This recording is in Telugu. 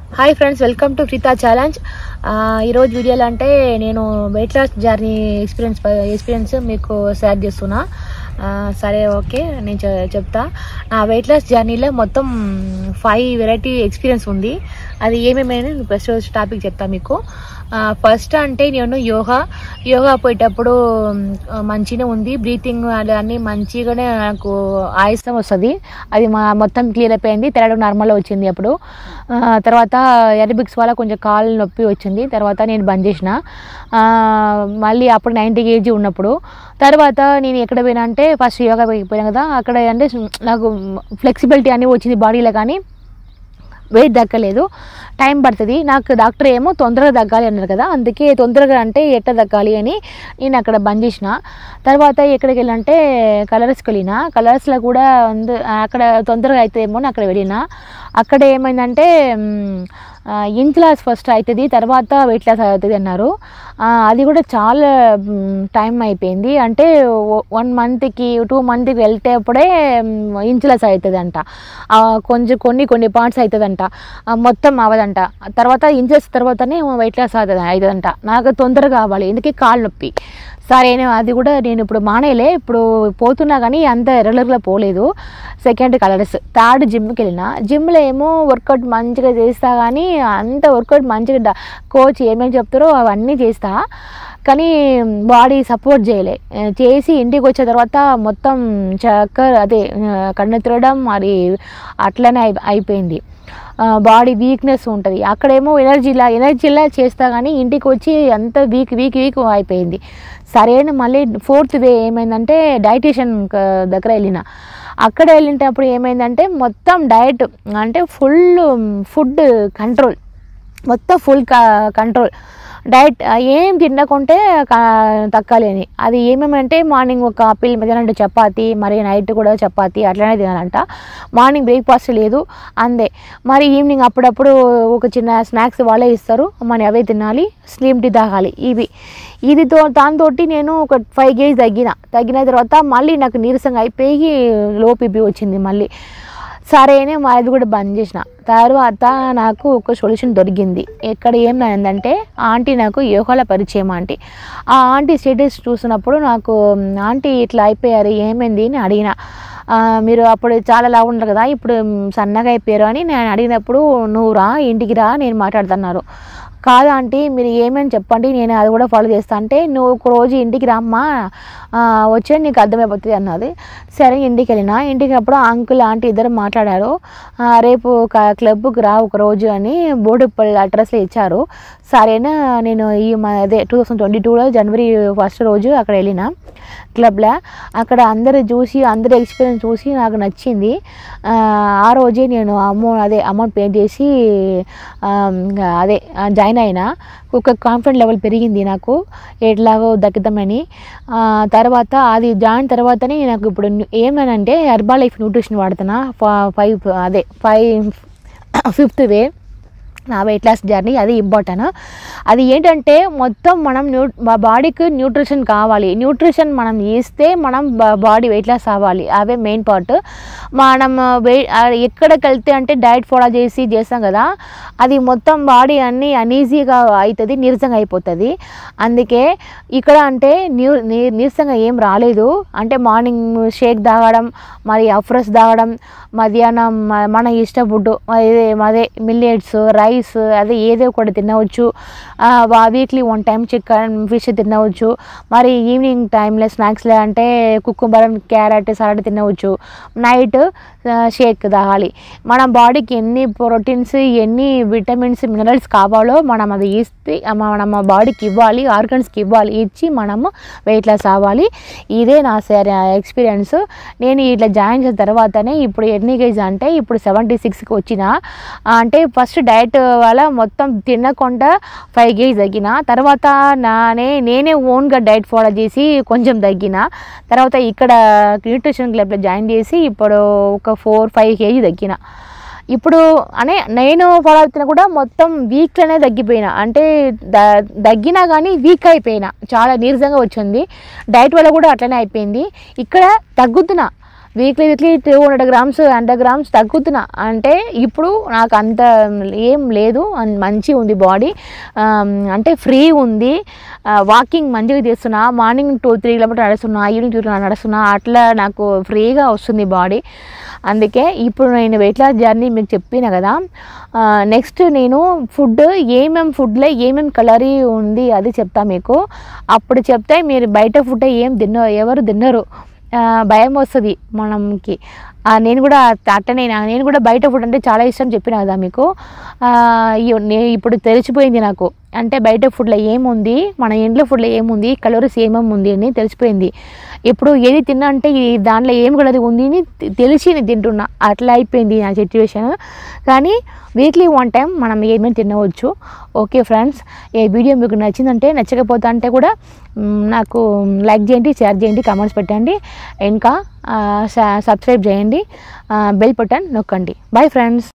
హాయ్ ఫ్రెండ్స్ వెల్కమ్ టు ఫ్రీతా ఛాలెంజ్ ఈరోజు వీడియోలో అంటే నేను weight loss journey experience experience మీకు షేర్ చేస్తున్నా ఆ, సరే ఓకే నేను చె- చెప్తా నా వెయిట్ లాస్ జర్నీలో మొత్తం ఫైవ్ వెరైటీ ఎక్స్పీరియన్స్ ఉంది అది ఏమేమి నేను ఫస్ట్ టాపిక్ చెప్తా మీకు ఫస్ట్ అంటే నేను యోగా యోగా పోయేటప్పుడు మ్, మంచిగానే ఉంది బ్రీతింగ్ అన్నీ మంచిగానే నాకు ఆయాసం వస్తుంది అది మా మొత్తం క్లియర్ అయిపోయింది తెరడం నార్మల్ వచ్చింది అప్పుడు ఆ, తర్వాత ఎరబిక్స్ వల్ల కొంచెం కాలు నొప్పి వచ్చింది తర్వాత నేను బంద్ చేసిన ఆ, మళ్ళీ అప్పుడు నైంటీ కేజీ ఉన్నప్పుడు తర్వాత నేను ఎక్కడ పోయినా అంటే ఫస్ట్ యోగా పోయినా కదా అక్కడ అంటే నాకు ఫ్లెక్సిబిలిటీ అని వచ్చింది బాడీలో కానీ వెయిట్ తగ్గలేదు టైం పడుతుంది నాకు డాక్టర్ ఏమో తొందరగా తగ్గాలి అన్నారు కదా అందుకే తొందరగా అంటే ఎట్లా తగ్గాలి అని నేను అక్కడ బంద్ చేసిన తర్వాత ఎక్కడికి వెళ్ళంటే కలర్స్కి వెళ్ళిన కలర్స్లో కూడా అంద- అక్కడ తొందరగా అవుతుందేమో అని అక్కడ వెళ్ళిన అక్కడ ఏమైందంటే ఇంచ్ లాస్ ఫస్ట్ అవుతుంది తర్వాత వెయిట్ లాస్ అవుతుంది అన్నారు ఆ, అది కూడా చాలా టైం అయిపోయింది అంటే వన్ మంత్కి టూ మంత్కి వెళ్తే అప్పుడే ఇంచ్ లాస్ అవుతుంది అంట ఆ, కొంచెం కొన్ని కొన్ని పార్ట్స్ అవుతుందంట ఆ, మొత్తం అవ్వదంట తర్వాత ఇంచెస్ తర్వాతనే వెయిట్ లాస్ అవుతుంది అవుతుందంట నాకు తొందరగా కావాలి ఎందుకే కాళ్ళు నొప్పి సరే నేను అది కూడా నేను ఇప్పుడు మానేలే ఇప్పుడు పోతున్నా కానీ అంత రెగ్యులర్గా పోలేదు సెకండ్ కలర్స్ థర్డ్ జిమ్కి వెళ్ళిన జిమ్లో ఏమో వర్కౌట్ మంచిగా చేస్తా కానీ అంత వర్కౌట్ మంచిగా డా- కోచ్ ఏమేమి చెప్తారో అవన్నీ చేస్తా కానీ బాడీ సపోర్ట్ చేయలే ఆ, చేసి ఇంటికి వచ్చిన తర్వాత మొత్తం చక్కర అదే ఆ, కన్ను తిరగడం మరి అట్లనే అయి అయిపోయింది బాడీ వీక్నెస్ ఉంటుంది అక్కడేమో ఎనర్జీలా ఎనర్జీలా చేస్తా కానీ ఇంటికి వచ్చి అంత వీక్ వీక్ వీక్ అయిపోయింది సరైన మళ్ళీ ఫోర్త్ డే ఏమైందంటే డైటీషియన్ దగ్గర వెళ్ళిన అక్కడ వెళ్ళినప్పుడు ఏమైందంటే మొత్తం డయట్ అంటే ఫుల్ ఫుడ్ కంట్రోల్ మొత్తం ఫుల్ కంట్రోల్ డైట్ ఏం తినకుంటే క- తక్కాలి అని అది ఏమేమంటే మార్నింగ్ ఒక ఆపిల్ మధ్యాహ్నం రెండు చపాతి మరి నైట్ కూడా చపాతి అట్లనే తినాలంట మార్నింగ్ బ్రేక్ఫాస్ట్ లేదు అందే మరి ఈవినింగ్ అప్పుడప్పుడు ఒక చిన్న స్నాక్స్ వాళ్ళే ఇస్తారు మరి అవే తినాలి స్లీమ్ టీ తాగాలి ఇవి ఇదితో దాంతో నేను ఒక ఫైవ్ కేజీ తగ్గిన తగ్గిన తర్వాత మళ్ళీ నాకు నీరసంగా అయిపోయి లో బీపీ వచ్చింది మళ్ళీ సరే అని మా అది కూడా బంద్ చేసిన తర్వాత నాకు ఒక సొల్యూషన్ దొరికింది ఎక్కడ ఏమైందంటే ఆంటీ నాకు యోగాల పరిచయం ఆంటీ ఆ ఆంటీ స్టేటస్ చూసినప్పుడు నాకు "మ్, ఆంటీ ఇట్లా అయిపోయారు ఏమైంది అని అడిగిన "ఆ, మీరు అప్పుడు చాలా లావు ఉన్నారు కదా ఇప్పుడు మ్, సన్నగా అయిపోయారు అని నేను అడిగినప్పుడు నువ్వు రా ఇంటికి రా నేను మాట్లాడుతున్నారు కాదా ఆంటీ మీరు ఏమని చెప్పండి నేను అది కూడా ఫాలో చేస్తా అంటే నువ్వు ఒక రోజు ఇంటికి రామ్మా ఆ, వచ్చే నీకు అర్థమైపోతుంది అన్నది సరే ఇంటికి వెళ్ళిన ఇంటికి అప్పుడు అంకుల్ ఆంటీ ఇద్దరు మాట్లాడారు ఆ, రేపు ఒక క్లబ్కి రా ఒక రోజు అని బోర్డుపల్లి అడ్రస్లో ఇచ్చారు సరేనా నేను ఈ మ- అదే టూ థౌసండ్ ట్వంటీ టూలో జనవరి ఫస్ట్ రోజు అక్కడ వెళ్ళిన క్లబ్లో అక్కడ అందరు చూసి అందరి ఎక్స్పీరియన్స్ చూసి నాకు నచ్చింది ఆ, ఆ రోజే నేను అమౌ అదే అమౌంట్ పే చేసి ఆ, ఇంకా అదే జాయిన్ అయినా ఒక కాన్ఫిడెంట్ లెవెల్ పెరిగింది నాకు ఎట్లాగో దక్కుతామని ఆ, తర్వాత అది జాయిన్ తర్వాతనే నాకు ఇప్పుడు ఏమనంటే హెర్బా లైఫ్ న్యూట్రిషన్ వాడుతున్నా ఫ- ఫైవ్ అదే ఫైవ్ ఫిఫ్త్ వే నా వెయిట్ లాస్ జర్నీ అది ఇంపార్టెంట్ అది ఏంటంటే మొత్తం మనం న్యూ మా బాడీకి న్యూట్రిషన్ కావాలి న్యూట్రిషన్ మనం ఇస్తే మనం బాడీ వెయిట్ లాస్ అవ్వాలి అవే మెయిన్ పార్ట్ మనం వెయిట్ ఎక్కడికి వెళ్తే అంటే డైట్ ఫాలో చేసి చేస్తాం కదా అది మొత్తం బాడీ అన్నీ అనీజీగా అవుతుంది నీరసంగా అయిపోతుంది అందుకే ఇక్కడ అంటే న్యూ నీ- నీరసంగా ఏం రాలేదు అంటే మార్నింగ్ షేక్ తాగడం మరి అఫ్రస్ తాగడం మధ్యాహ్నం మ- మన ఇష్ట ఫుడ్ అదే అదే మిల్లెట్స్ రైస్ అదే ఏదో ఒకటి తినవచ్చు weekly one time chicken fish తినవచ్చు మరి ఈవినింగ్ టైంలో స్నాక్స్లో అంటే కుకుంబరం క్యారెట్ సలాడ్ తినవచ్చు నైట్ షేక్ తాగాలి మన బాడీకి ఎన్ని ప్రోటీన్స్ ఎన్ని విటమిన్స్ మినరల్స్ కావాలో మనం అది ఇస్తే మనం మా బాడీకి ఇవ్వాలి ఆర్గన్స్కి ఇవ్వాలి ఇచ్చి మనము వెయిట్ లాస్ అవ్వాలి ఇదే నా ఎక్స్పీరియన్స్ నేను ఇట్లా జాయిన్ చేసిన తర్వాతనే ఇప్పుడు ఎన్ని కేజీ అంటే ఇప్పుడు సెవెంటీ సిక్స్కి వచ్చిన ఆ, అంటే ఫస్ట్ డయట్ వల్ల మొత్తం తినకుండా ఫైవ్ కేజీ తగ్గిన తర్వాత నానే నేనే ఓన్గా డైట్ ఫాలో చేసి కొంచెం తగ్గిన తర్వాత ఇక్కడ న్యూట్రిషన్ క్లబ్లో జాయిన్ చేసి ఇప్పుడు ఒక ఫోర్ ఫైవ్ కేజీ తగ్గిన ఇప్పుడు అనే నేను ఫాలో అవుతున్నా కూడా మొత్తం వీక్లోనే తగ్గిపోయినా అంటే ద తగ్గినా కానీ వీక్ అయిపోయినా చాలా నీరసంగా వచ్చింది డైట్ వల్ల కూడా అట్లనే అయిపోయింది ఇక్కడ తగ్గుతున్నా weekly weekly two hundred grams hundred grams తగ్గుతున్నా అంటే ఇప్పుడు నాకు అంత ఏం లేదు అన్- మంచిగా ఉంది బాడీ అంటే ఫ్రీ ఉంది వాకింగ్ మంచిగా చేస్తున్నా మార్నింగ్ టూ త్రీ కిలోమీటర్ నడుస్తున్నా ఈవినింగ్ టూ నడుస్తున్నా అట్లా నాకు ఫ్రీగా వస్తుంది బాడీ అందుకే ఇప్పుడు నేను వెయిట్ లాస్ జర్నీ మీకు చెప్పిన కదా నెక్స్ట్ నేను ఫుడ్ ఏమేమి ఫుడ్లో ఏమేమి కలరీ ఉంది అది చెప్తా మీకు అప్పుడు చెప్తే మీరు బయట ఫుడ్ ఏం తిన్న ఎవరు తిన్నరు ఆ, భయం వస్తుంది మనకి ఆ, నేను కూడా అట్టనే నా- నేను కూడా బయట ఫుడ్ అంటే చాలా ఇష్టం చెప్పిన కదా మీకు ఆ, ఇయ్యో, నే- ఇప్పుడు తెలిసిపోయింది నాకు అంటే బయట ఫుడ్లో ఏముంది మన ఇంట్లో ఫుడ్లో ఏముంది కలోరీస్ ఏమేమి ఉంది అని తెలిసిపోయింది ఇప్పుడు ఏది తిన్నా అంటే ఈ దాంట్లో ఏం కలర్ ఉంది అని తె- తెలిసి నేను తింటున్నా అట్లా అయిపోయింది నా సిచ్యువేషన్ కానీ వీక్లీ వన్ టైం మనం ఏమేమి తినవచ్చు ఓకే ఫ్రెండ్స్ ఈ వీడియో మీకు నచ్చిందంటే నచ్చకపోతే అంటే కూడా మ్, నాకు లైక్ చేయండి షేర్ చేయండి కామెంట్స్ పెట్టండి ఇంకా సబ్స్క్రైబ్ చేయండి బెల్ బటన్ నొక్కండి బాయ్ ఫ్రెండ్స్